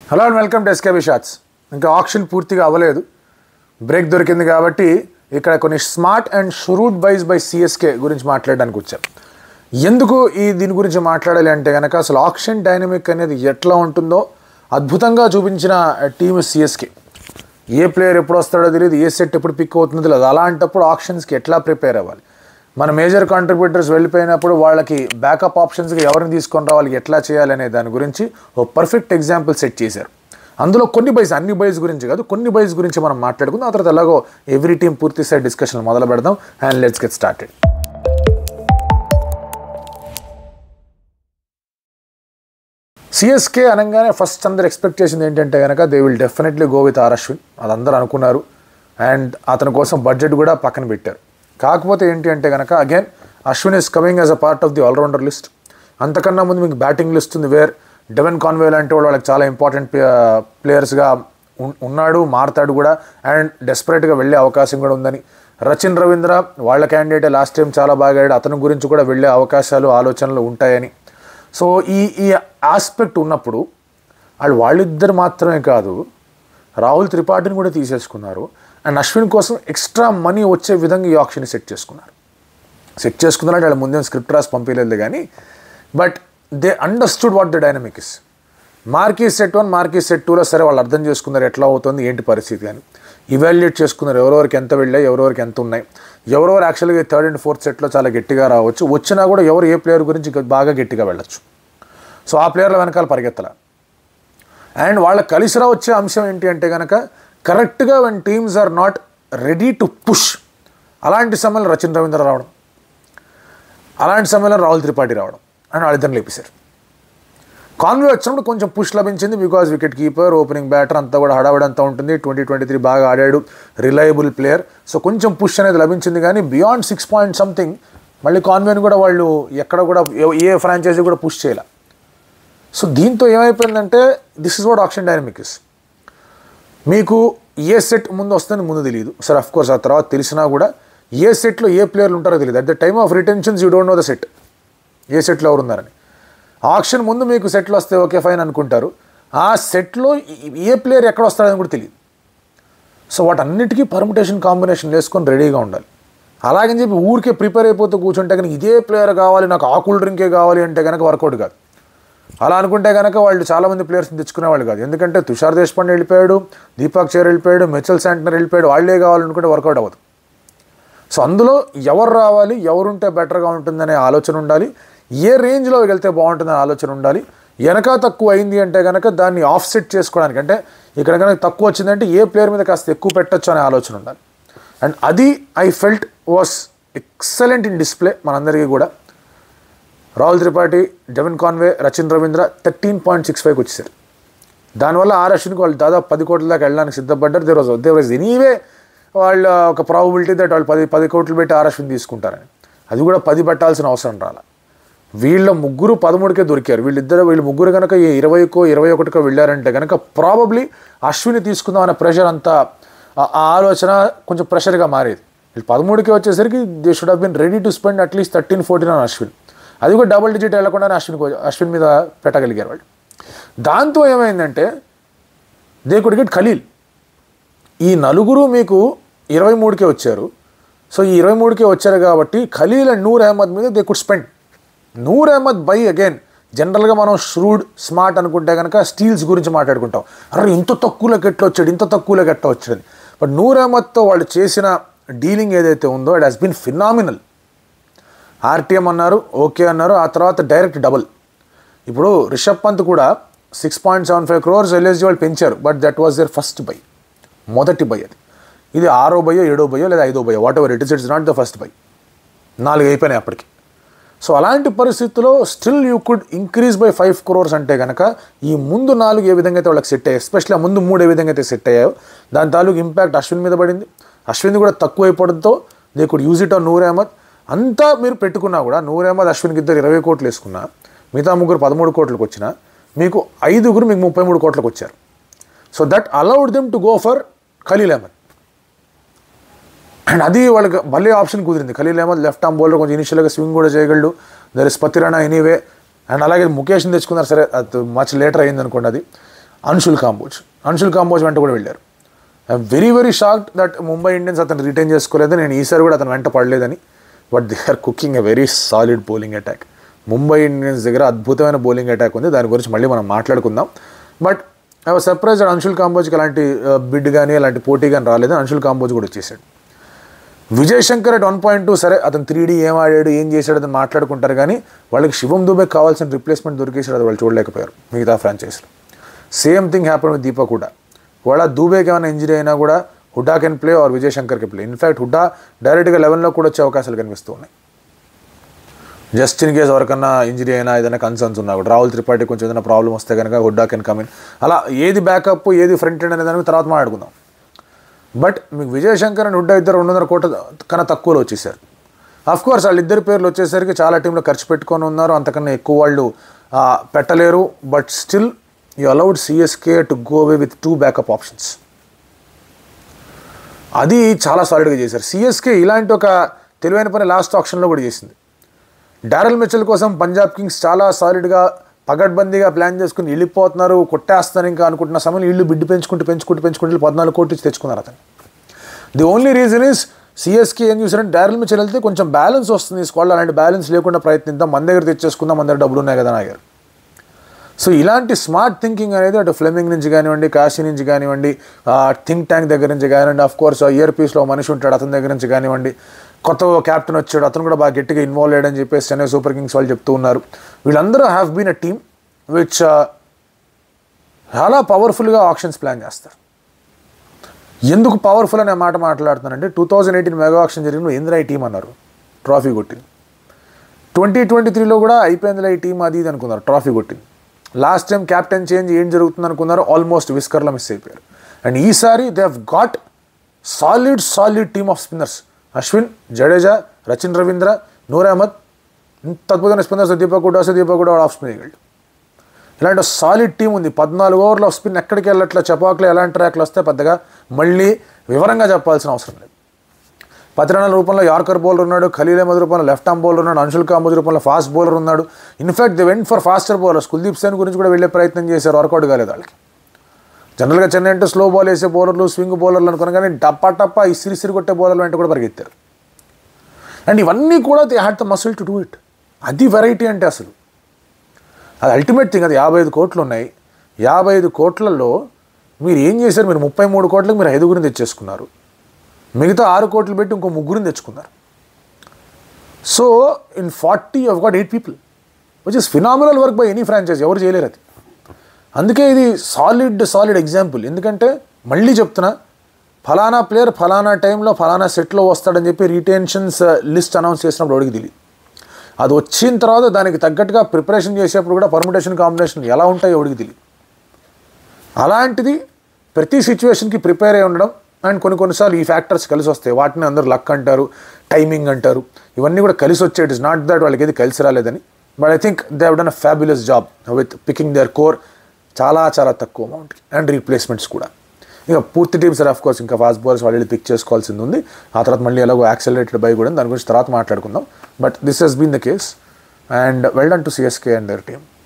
Hello and welcome to SKB shots ఇంకా auction పూర్తిగా అవ్వలేదు బ్రేక్ దొరికింది కాబట్టి ఇక్కడ కొన్ని smart and shrewd buys by CSK గురించి మాట్లాడడానికి వచ్చాం ఎందుకు ఈ దీని గురించి మాట్లాడాలి అంటే కనుక అసలు ఆప్షన్ డైనమిక్ అనేది ఎట్లా ఉంటుందో అద్భుతంగా చూపించిన టీమ్ సిఎస్కే ఏ ప్లేయర్ ఎప్పుడు వస్తాడో తెలియదు ఏ సెట్ ఎప్పుడు పిక్ అవుతుందో తెలియదు అలాంటప్పుడు ఆప్షన్స్కి ఎట్లా ప్రిపేర్ అవ్వాలి మన మేజర్ కాంట్రిబ్యూటర్స్ వెళ్ళిపోయినప్పుడు వాళ్ళకి బ్యాకప్ ఆప్షన్స్కి ఎవరిని తీసుకొని రావాలి ఎట్లా చేయాలి అనే దాని గురించి ఒక పర్ఫెక్ట్ ఎగ్జాంపుల్ సెట్ చేశారు అందులో కొన్ని బైస్ అన్ని బైస్ గురించి కాదు కొన్ని బైస్ గురించి మనం మాట్లాడుకుందాం ఆ తర్వాత ఎలాగో ఎవ్రీ టీం పూర్తి సైడ్ డిస్కషన్ మొదలు పెడదాం and let's get started CSK అనగానే ఫస్ట్ అందరు ఎక్స్పెక్ట్ చేసింది ఏంటంటే కనుక they will definitely go with R Ashwin అది అందరూ అనుకున్నారు అండ్ అతని కోసం బడ్జెట్ కూడా పక్కన పెట్టారు కాకపోతే ఏంటి అంటే కనుక again Ashwin is coming as a part of the allrounder list అంతకన్నా ముందు మీకు బ్యాటింగ్ లిస్ట్ ఉంది వేర్ డెవెన్ కాన్వే లాంటి వాళ్ళు వాళ్ళకి చాలా ఇంపార్టెంట్ ప్లేయర్స్గా ఉన్నాడు మారతాడు కూడా అండ్ డెస్పరేట్గా వెళ్ళే అవకాశం కూడా ఉందని రచిన్ రవీంద్ర వాళ్ళ క్యాండిడేట్ లాస్ట్ టైం చాలా బాగా ఆడాడు అతని గురించి కూడా వెళ్ళే అవకాశాలు ఆలోచనలు ఉంటాయని సో ఈ ఈ ఆస్పెక్ట్ ఉన్నప్పుడు వాళ్ళు వాళ్ళిద్దరు మాత్రమే కాదు రాహుల్ త్రిపాఠిని కూడా తీసేసుకున్నారు అండ్ అశ్విన్ కోసం ఎక్స్ట్రా మనీ వచ్చే విధంగా ఈ ఆప్షన్ సెట్ చేసుకున్నారు సెట్ చేసుకున్నారంటే వాళ్ళు ముందే స్క్రిప్ట్ రాసి పంపించలేదు కానీ but they understood what the dynamic is marquee set one marquee set టూలో సరే వాళ్ళు అర్థం చేసుకున్నారు ఎట్లా అవుతుంది ఏంటి పరిస్థితి అని ఇవాల్యుయేట్ చేసుకున్నారు ఎవరెవరికి ఎంత వెళ్ళాయి ఎవరెవరికి ఎంత ఉన్నాయి ఎవరెవరు యాక్చువల్గా థర్డ్ అండ్ ఫోర్త్ సెట్లో చాలా గట్టిగా రావచ్చు వచ్చినా కూడా ఎవరు ఏ ప్లేయర్ గురించి బాగా గట్టిగా వెళ్ళొచ్చు సో ఆ ప్లేయర్ల వెనకాల పరిగెత్తల అండ్ వాళ్ళ కలిసి వచ్చే అంశం ఏంటి అంటే కనుక కరెక్ట్గా when teams are not ready to push అలాంటి సమయంలో రచిన్ రవీంద్ర రావడం అలాంటి సమయంలో రాహుల్ త్రిపాఠి రావడం అండ్ వాళ్ళిద్దరిని లేపేశారు కాన్వే వచ్చినప్పుడు కొంచెం పుష్ లభించింది because wicket keeper opening batter అంతా కూడా హడావిడి అంతా ఉంటుంది ట్వంటీ ట్వంటీ త్రీ బాగా ఆడాడు రిలయబుల్ ప్లేయర్ సో కొంచెం పుష్ అనేది లభించింది కానీ బియాండ్ సిక్స్ పాయింట్ సంథింగ్ మళ్ళీ కాన్వేని కూడా వాళ్ళు ఎక్కడ కూడా ఏ ఫ్రాంచైజీ కూడా పుష్ చేయాల సో దీంతో ఏమైపోయిందంటే this is what auction dynamics మీకు ఏ సెట్ ముందు వస్తుందని ముందు తెలియదు సరే అఫ్ కోర్స్ ఆ తర్వాత తెలిసినా కూడా ఏ సెట్లో ఏ ప్లేయర్లు ఉంటారో తెలియదు at the time of retentions you don't know the set ఏ సెట్లో ఎవరు ఉన్నారని ఆప్షన్ ముందు మీకు సెట్లు వస్తే ఓకే ఫైన్ అనుకుంటారు ఆ సెట్లో ఏ ప్లేయర్ ఎక్కడ వస్తాడని కూడా తెలియదు సో వాటన్నిటికీ పర్ముటేషన్ కాంబినేషన్ వేసుకొని రెడీగా ఉండాలి అలాగని చెప్పి ఊరికే ప్రిపేర్ అయిపోతూ కూర్చుంటే కనుక ఇదే ప్లేయర్ కావాలి నాకు ఆ కూల్ డ్రింకే కావాలి అంటే కనుక వర్కౌట్ కాదు అలా అనుకుంటే కనుక వాళ్ళు చాలామంది ప్లేయర్స్ని తెచ్చుకునేవాళ్ళు కాదు ఎందుకంటే తుషార్ దేశపాండే వెళ్ళిపోయాడు దీపక్ చేర్ వెళ్ళిపోయాడు మెచల్ శాంటనర్ వెళ్ళిపోయాడు వాళ్ళే కావాలనుకుంటే వర్కౌట్ అవ్వదు సో అందులో ఎవరు రావాలి ఎవరుంటే బెటర్గా ఉంటుందనే ఆలోచన ఉండాలి ఏ రేంజ్లో వెళ్తే బాగుంటుందనే ఆలోచన ఉండాలి వెనక తక్కువ అయింది అంటే కనుక దాన్ని ఆఫ్సెట్ చేసుకోవడానికి అంటే ఇక్కడ కనుక తక్కువ వచ్చిందంటే ఏ ప్లేయర్ మీద కాస్త ఎక్కువ పెట్టచ్చు అనే ఆలోచన ఉండాలి అండ్ అది I felt was excellent in display మనందరికీ కూడా Rahul Tripathi Devon Conway Rachin Ravindra thirteen point six ఫైవ్కి వచ్చేసారు దానివల్ల ఆర్ అశ్విన్కి వాళ్ళు దాదాపు పది కోట్ల దాకా వెళ్ళడానికి సిద్ధపడ్డారు there was there was anyway వాళ్ళ ఒక ప్రాబిలిటీ దట్ వాళ్ళు పది పది కోట్లు పెట్టి ఆర్ అశ్విన్ తీసుకుంటారని అది కూడా పది పెట్టాల్సిన అవసరం రాల వీళ్ళ ముగ్గురు పదమూడుకే దొరికారు వీళ్ళిద్దరు వీళ్ళు ముగ్గురు కనుక ఇరవైకో ఇరవై ఒకటికో వెళ్ళారంటే కనుక ప్రాబబ్లీ అశ్విని తీసుకుందాం అనే ప్రెషర్ అంతా ఆ ఆలోచన కొంచెం ప్రెషర్గా మారేది వీళ్ళు పదమూడుకే వచ్చేసరికి they should have been ready to spend at least thirteen fourteen అని అశ్విన్ అది కూడా డబుల్ డిజిట్ వెళ్లకుండానే అశ్విన్ అశ్విన్ మీద పెట్టగలిగారు వాళ్ళు దాంతో ఏమైందంటే దే కుడ్ గెట్ ఖలీల్ ఈ నలుగురు మీకు ఇరవై మూడుకే వచ్చారు సో ఈ ఇరవై మూడుకే వచ్చారు కాబట్టి ఖలీల్ అండ్ నూర్ అహ్మద్ మీద they could spend Noor Ahmad by again జనరల్గా మనం ష్రూడ్ స్మార్ట్ అనుకుంటే కనుక స్టీల్స్ గురించి మాట్లాడుకుంటాం అరే ఇంత తక్కువలోకి ఎట్లా వచ్చాడు ఇంత తక్కువలోకి ఎట్లా వచ్చాడు బట్ నూర్ అహ్మద్తో వాళ్ళు చేసిన డీలింగ్ ఏదైతే ఉందో it has been phenomenal RTM అన్నారు ఓకే అన్నారు ఆ తర్వాత డైరెక్ట్ డబుల్ ఇప్పుడు రిషబ్ పంత్ కూడా six point seven five crores LSG వాళ్ళు పెంచారు but that was their first buy మొదటి బై అది ఇది ఆరో బయో ఏడో బయో లేదా ఐదో బయో whatever it is it's not the first buy నాలుగు అయిపోయినాయి అప్పటికి సో అలాంటి పరిస్థితుల్లో still you could increase by five crores అంటే కనుక ఈ ముందు నాలుగు ఏ విధంగా అయితే వాళ్ళకి సెట్ అయ్యాయి ఎస్పెషల్లీ ఆ ముందు మూడు ఏ విధంగా అయితే సెట్ అయ్యాయో దాని తాలూకు ఇంపాక్ట్ అశ్విన్ మీద పడింది అశ్విన్ కూడా తక్కువ అయిపోవడంతో they could use it on Noor Ahmad అంతా మీరు పెట్టుకున్నా కూడా నూర్ అహ్మద్ అశ్విన్కి ఇద్దరు ఇరవై కోట్లు వేసుకున్నా మిగతా ముగ్గురు పదమూడు కోట్లకు వచ్చినా మీకు ఐదుగురు మీకు ముప్పై మూడు కోట్లకు వచ్చారు so that allowed them to go for Khaleel Ahmed and అది వాళ్ళకి భలే ఆప్షన్ కుదిరింది Khaleel Ahmed left arm bowler కొంచెం ఇనిషియల్గా స్వింగ్ కూడా చేయగలడు there is Pathirana anyway and అలాగే ముఖేష్ని తెచ్చుకున్నారు సరే అది మచ్ లేటర్ అయింది అనుకోండి అది అన్షుల్ కాంబోజ్ అన్షుల్ కాంబోజ్ వెంట కూడా వెళ్ళారు I'm very very shocked that Mumbai Indians అతను రిటైన్ చేసుకోలేదు నేను ఈసారి కూడా అతను వెంట పడలేదని but they are cooking a very solid bowling attack Mumbai Indians దగ్గర అద్భుతమైన బౌలింగ్ అటాక్ ఉంది దాని గురించి మళ్ళీ మనం మాట్లాడుకుందాం but I was surprised Anshul కాంబోజ్కి అలాంటి బిడ్ కానీ అలాంటి పోటీ కానీ రాలేదు అన్షుల్ కాంబోజ్ కూడా వచ్చేసాడు Vijay Shankar at one point two సరే అతను త్రీ డీ ఏం ఆడాడు ఏం చేశాడు అని మాట్లాడుకుంటారు కానీ వాళ్ళకి శివం దుబే కావాల్సిన రిప్లేస్మెంట్ దొరికేసాడు అది వాళ్ళు చూడలేకపోయారు మిగతా ఫ్రాంచైజీలో same thing happen with Deepak Hooda వాళ్ళ దూబేకి ఏమైనా ఇంజరీ అయినా కూడా Hooda can play or Vijay Shankar can play in fact Hooda డైరెక్ట్గా లెవెన్లో కూడా వచ్చే అవకాశాలు కనిపిస్తూ ఉన్నాయి జస్ట్ ఇన్ కేస్ ఎవరికన్నా ఇంజరీ అయినా ఏదైనా కన్సర్న్స్ ఉన్నా కూడా రాహుల్ త్రిపాఠి కొంచెం ఏదైనా ప్రాబ్లం వస్తే కనుక హుడ్డా కెన్ కమ్ ఇన్ అలా ఏది బ్యాకప్ ఏది ఫ్రంట్ ఎండ్ అనే దానికి తర్వాత మాట్లాడుకుందాం బట్ మీకు విజయ్ శంకర్ అండ్ హుడ్డా ఇద్దరు రెండున్నర కోట్ల కన్నా తక్కువలో వచ్చేసారు అఫ్ కోర్స్ వాళ్ళిద్దరి పేర్లు వచ్చేసరికి చాలా టీంలో ఖర్చు పెట్టుకొని ఉన్నారు అంతకన్నా ఎక్కువ వాళ్ళు ఆ, పెట్టలేరు but still you allowed CSK to go away with two backup options అది చాలా సాలిడ్గా చేశారు సిఎస్కే ఇలాంటి ఒక తెలివైన పని లాస్ట్ ఆప్షన్లో కూడా చేసింది డారెల్ మిచెల్ కోసం పంజాబ్ కింగ్స్ చాలా సాలిడ్గా పగడ్బందీగా ప్లాన్ చేసుకుని వెళ్ళిపోతున్నారు కొట్టేస్తారు ఇంకా అనుకుంటున్న సమయంలో ఇల్లు బిడ్డు పెంచుకుంటూ పెంచుకుంటూ పెంచుకుంటూ వెళ్ళి పద్నాలుగు కోట్లు ఇచ్చి తెచ్చుకున్నారు అతను the only reason is CSK ఏం చూసారంటే డారెల్ మిచెల్ వెళ్తే కొంచెం బ్యాలెన్స్ వస్తుంది ఈ స్క్వాడ్లో అలాంటి బ్యాలెన్స్ లేకుండా ప్రయత్నిద్దాం మన దగ్గర తెచ్చేసుకుందాం మన దగ్గర డబ్బులు ఉన్నాయి కదా అని ఆగారు సో ఇలాంటి స్మార్ట్ థింకింగ్ అనేది అటు ఫ్లెమింగ్ నుంచి కానివ్వండి కాశీ నుంచి కానివ్వండి థింక్ ట్యాంక్ దగ్గర నుంచి కానివ్వండి ఆఫ్ కోర్స్ ఇయర్ పీస్లో మనిషి ఉంటాడు అతని దగ్గర నుంచి కానివ్వండి కొత్త క్యాప్టెన్ వచ్చాడు అతను కూడా బాగా గట్టిగా ఇన్వాల్వ్ అయ్యాడని చెప్పేసి చెన్నై సూపర్ కింగ్స్ వాళ్ళు చెప్తూ ఉన్నారు వీళ్ళందరూ have been a team which చాలా పవర్ఫుల్గా ఆప్షన్స్ ప్లాన్ చేస్తారు ఎందుకు పవర్ఫుల్ అనే మాట మాట్లాడుతున్నానంటే two thousand eighteen mega auction జరిగిన ఇందిరా ఈ టీం అన్నారు ట్రాఫీ కొట్టింది ట్వంటీ ట్వంటీ త్రీలో కూడా అయిపోయిందిలే ఈ టీం అది ఇది అనుకున్నారు ట్రాఫీ కొట్టింది లాస్ట్ టైం క్యాప్టెన్ చేంజ్ ఏం జరుగుతుంది అనుకున్నారు ఆల్మోస్ట్ విస్కర్లో మిస్ అయిపోయారు అండ్ ఈసారి they have got solid solid team of spinners Ashwin Jadeja Rachin Ravindra Noor Ahmad ఇంత అద్భుతమైన స్పిన్నర్స్ దీపక్ కూడా వస్తే దీపక్ కూడా ఆఫ్ స్పిన్ వేయగలడు ఇలాంటి సాలిడ్ టీం ఉంది పద్నాలుగు ఓవర్ల స్పిన్ ఎక్కడికి వెళ్ళట్లా చపాకులు ఎలాంటి ట్రాక్లు వస్తే పెద్దగా మళ్ళీ వివరంగా చెప్పాల్సిన అవసరం లేదు పతిరణాల రూపంలో యార్కర్ బౌలర్ ఉన్నాడు ఖలీల్ అహ్మద్ రూపంలో లెఫ్ట్ ఆర్మ్ బౌలర్ ఉన్నాడు అంశుల్ కాంబోజ్ రూపంలో ఫాస్ట్ బౌలర్ ఉన్నాడు in fact they went for faster bowlers Kuldeep Sen గురించి కూడా వెళ్ళే ప్రయత్నం చేశారు వర్కౌట్ కాలేదు వాళ్ళకి జనరల్గా చెన్నై అంటే స్లో బాల్ వేసే బౌలర్లు స్వింగ్ బౌలర్లు అనుకున్నా కానీ టప్పా టప్పా ఇసిరి ఇసిరి కొట్టే బౌలర్లు వెంట కూడా పరిగెత్తారు అండ్ ఇవన్నీ కూడా they had the muscle to do it అది వెరైటీ అంటే అసలు అది అల్టిమేట్ థింగ్ అది యాభై ఐదు కోట్లు ఉన్నాయి యాభై ఐదు కోట్లలో మీరు ఏం చేశారు మీరు ముప్పై మూడు కోట్లకు మీరు ఐదుగురిని తెచ్చేసుకున్నారు మిగతా ఆరు కోట్లు పెట్టి ఇంకో ముగ్గురిని తెచ్చుకున్నారు so in forty of got eight people which is phenomenal work by any franchise ఎవరు చేయలేరు అది అందుకే ఇది సాలిడ్ సాలిడ్ ఎగ్జాంపుల్ ఎందుకంటే మళ్ళీ చెప్తున్నా ఫలానా ప్లేయర్ ఫలానా టైంలో ఫలానా సెట్లో వస్తాడని చెప్పి రిటెన్షన్స్ లిస్ట్ అనౌన్స్ చేసినప్పుడు అడిగి తెలియదు అది వచ్చిన తర్వాత దానికి తగ్గట్టుగా ప్రిపరేషన్ చేసేప్పుడు కూడా పర్ముటేషన్ కాంబినేషన్ ఎలా ఉంటాయో ఎవడికి తెలియదు అలాంటిది ప్రతి సిచ్యువేషన్కి ప్రిపేర్ అయి ఉండడం అండ్ కొన్ని కొన్నిసార్లు ఈ ఫ్యాక్టర్స్ కలిసి వస్తాయి వాటిని అందరూ లక్ అంటారు టైమింగ్ అంటారు ఇవన్నీ కూడా కలిసి వచ్చే ఇట్ ఇస్ నాట్ దట్ వాళ్ళకి ఏది కలిసి రాలేదని but I think they have done a fabulous job with picking their core చాలా చాలా తక్కువ అమౌంట్ అండ్ రీప్లేస్మెంట్స్ కూడా ఇక పూర్తి టీమ్స్ ఆఫ్ కోర్స్ ఇంకా ఫాస్ట్ బౌలర్స్ వాళ్ళు పిక్ చేసుకోవాల్సింది ఉంది ఆ తర్వాత మళ్ళీ ఎలాగో యాక్సలరేటెడ్ బై కూడా ఉంది. దాని గురించి తర్వాత మాట్లాడుకుందాం but this has been the case and well done to CSK and their team